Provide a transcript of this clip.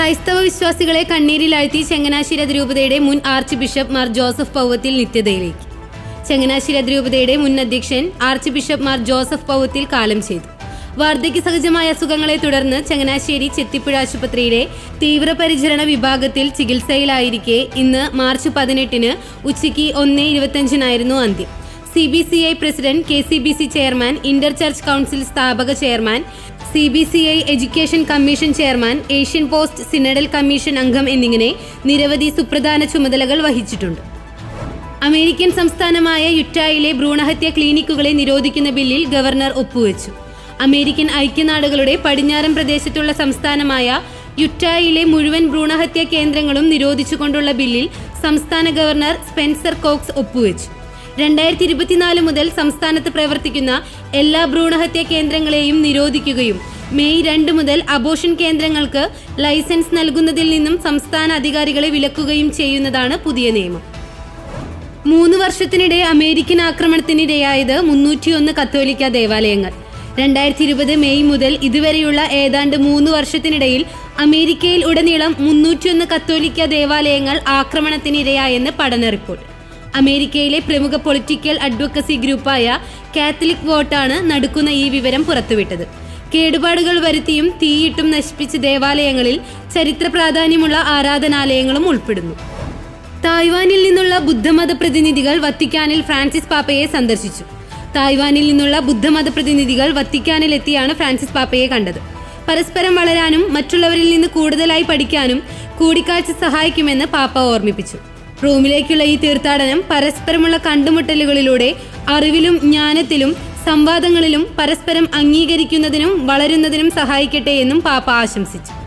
ക്രൈസ്തവ വിശ്വാസികളെ കണ്ണീരിലാഴ്ത്തി ചങ്ങനാശ്ശേരി അതിരൂപതയുടെ മുൻ archbishop Mar Joseph Powathil നിത്യതയിലേക്ക് ചങ്ങനാശ്ശേരി അതിരൂപതയുടെ മുൻ അധ്യക്ഷൻ archbishop Mar Joseph Powathil കാലം ചെയ്തു വാർദ്ധക്യ സഹജമായ അസുഖങ്ങളെ തുടർന്ന് ചങ്ങനാശ്ശേരി ചെത്തിപ്പുഴ ആശുപത്രിയുടെ തീവ്രപരിചരണ വിഭാഗത്തിൽ ചികിത്സയിലായിരിക്കെ ഇന്ന് മാർച്ച് പതിനെട്ടിന് ഉച്ചയ്ക്ക് ഒന്ന് ഇരുപത്തഞ്ചിനായിരുന്നു അന്ത്യം C B C I president K C B C chairman inter church council സ്ഥാപക chairman C B C I education commission chairman Asian post synodal commission അംഗം എന്നിങ്ങനെ നിരവധി സുപ്രധാന ചുമതലകൾ വഹിച്ചിട്ടുണ്ട് അമേരിക്കൻ സംസ്ഥാനമായ യുറ്റായിലെ ഭ്രൂണഹത്യ ക്ലിനിക്കുകളെ നിരോധിക്കുന്ന ബില്ലിൽ ഗവർണർ ഒപ്പുവെച്ചു അമേരിക്കൻ ഐക്യനാടുകളുടെ പടിഞ്ഞാറൻ പ്രദേശത്തുള്ള സംസ്ഥാനമായ യുറ്റായിലെ മുഴുവൻ ഭ്രൂണഹത്യ കേന്ദ്രങ്ങളും നിരോധിച്ചുകൊണ്ടുള്ള ബില്ലിൽ സംസ്ഥാന ഗവർണർ സ്പെൻസർ കോക്സ് ഒപ്പുവെച്ചു രണ്ടായിരത്തി ഇരുപത്തിനാല് മുതൽ സംസ്ഥാനത്ത് പ്രവർത്തിക്കുന്ന എല്ലാ ഭ്രൂണഹത്യ കേന്ദ്രങ്ങളെയും നിരോധിക്കുകയും മെയ് രണ്ട് മുതൽ അബോഷൻ കേന്ദ്രങ്ങൾക്ക് ലൈസൻസ് നൽകുന്നതിൽ നിന്നും സംസ്ഥാന അധികാരികളെ വിലക്കുകയും ചെയ്യുന്നതാണ് പുതിയ നിയമം മൂന്ന് വർഷത്തിനിടെ അമേരിക്കൻ ആക്രമണത്തിനിരയായത് മുന്നൂറ്റിയൊന്ന് കത്തോലിക്ക ദേവാലയങ്ങൾ രണ്ടായിരത്തി ഇരുപത് മെയ് മുതൽ ഇതുവരെയുള്ള ഏതാണ്ട് മൂന്ന് വർഷത്തിനിടയിൽ അമേരിക്കയിൽ ഉടനീളം മുന്നൂറ്റിയൊന്ന് കത്തോലിക്ക ദേവാലയങ്ങൾ ആക്രമണത്തിനിരയായെന്ന് പഠന റിപ്പോർട്ട് അമേരിക്കയിലെ പ്രമുഖ പൊളിറ്റിക്കൽ അഡ്വക്കസി ഗ്രൂപ്പായ കാത്തലിക് വോട്ടാണ് നടുക്കുന്ന ഈ വിവരം പുറത്തുവിട്ടത് കേടുപാടുകൾ വരുത്തിയും തീയിട്ടും നശിപ്പിച്ച ദേവാലയങ്ങളിൽ ചരിത്ര പ്രാധാന്യമുള്ള ആരാധനാലയങ്ങളും ഉൾപ്പെടുന്നു തായ്വാനിൽ നിന്നുള്ള ബുദ്ധമത പ്രതിനിധികൾ വത്തിക്കാനിൽ ഫ്രാൻസിസ് പാപ്പയെ സന്ദർശിച്ചു തായ്വാനിൽ നിന്നുള്ള ബുദ്ധമത പ്രതിനിധികൾ വത്തിക്കാനിൽ എത്തിയാണ് ഫ്രാൻസിസ് പാപ്പയെ കണ്ടത് പരസ്പരം വളരാനും മറ്റുള്ളവരിൽ നിന്ന് കൂടുതലായി പഠിക്കാനും കൂടിക്കാഴ്ച സഹായിക്കുമെന്ന് പാപ്പ ഓർമ്മിപ്പിച്ചു റോമിലേക്കുള്ള ഈ തീർത്ഥാടനം പരസ്പരമുള്ള കണ്ടുമുട്ടലുകളിലൂടെ അറിവിലും ജ്ഞാനത്തിലും സംവാദങ്ങളിലും പരസ്പരം അംഗീകരിക്കുന്നതിനും വളരുന്നതിനും സഹായിക്കട്ടെ എന്നും പാപ്പ ആശംസിച്ചു